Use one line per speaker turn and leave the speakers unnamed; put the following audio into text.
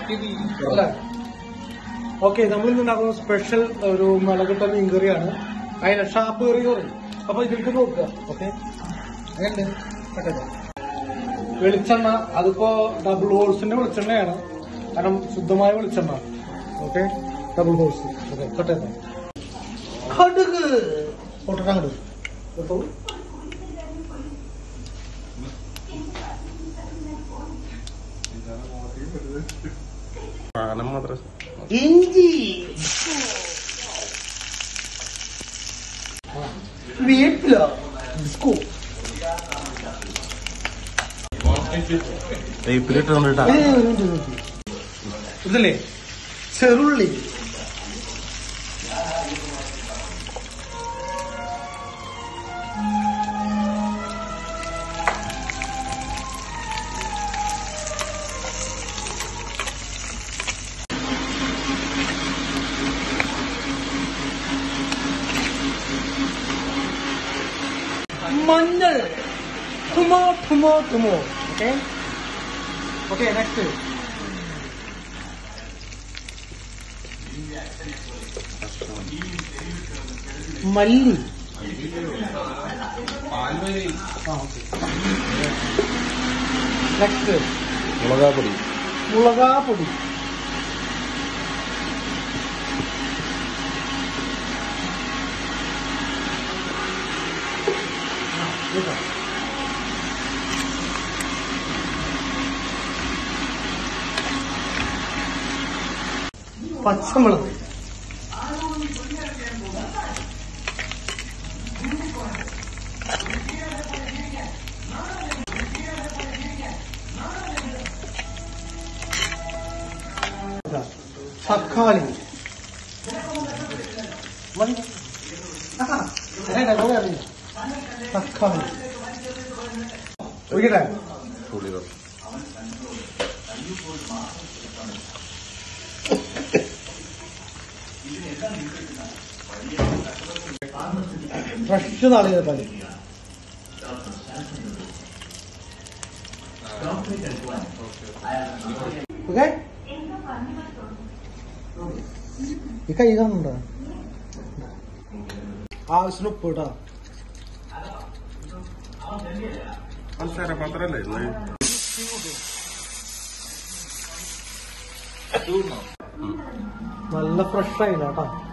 അല്ലേ ഓക്കെ നമ്മൾ ഇന്ന് ഉണ്ടാക്കുന്ന സ്പെഷ്യൽ ഒരു മുളകിട്ട മീൻകറിയാണ് അതിന് ഷാപ്പ് കറി പറയും അപ്പൊ ഇതിലേക്ക് നോക്കുക ഓക്കെ അങ്ങനെ വെളിച്ചെണ്ണ അതിപ്പോ ഡബിൾ ഹോൾസിന്റെ വെളിച്ചെണ്ണയാണ് കാരണം ശുദ്ധമായ വെളിച്ചെണ്ണ ഓക്കെ ഡബിൾ ഹോൾസ് ഓക്കെ കട്ടേക്കാം കടുക് പൊട്ടണ കടുക് കേട്ടോ
സാധനം മാത്രം
ഇഞ്ചി വേപ്പില ഡിസ്കോ
ടേപ്പിലിട്ടുണ്ടാ
ഇതല്ലേ ചെറുള്ളി മഞ്ഞൾ ടുമോ ടുമോ ടുമോ ഓക്കെ ഓക്കെ നെക്സ്റ്റ് മല്ലി നെക്സ്റ്റ്
മുളകാപ്പൊടി
മുളകാ പൊടി പച്ചമുളക് ഇതാ, തക്കാളി മതി. ആഹാ, വേണ്ട, വേറെ അറിയില്ല. തക്കാളി ഒഴിക്കട്ടെ
പുളി
ഫ്രഷ് നാളികേര പാല് ഓക്കെ ഈ കൈ കാണുന്നുണ്ടോ ആവശ്യത്തിന് ഉപ്പ് കേട്ടോ
പഞ്ചസാര മാത്രല്ലേ ഇന്ന്
നല്ല ഫ്രഷ് ആയില്ല കേട്ടോ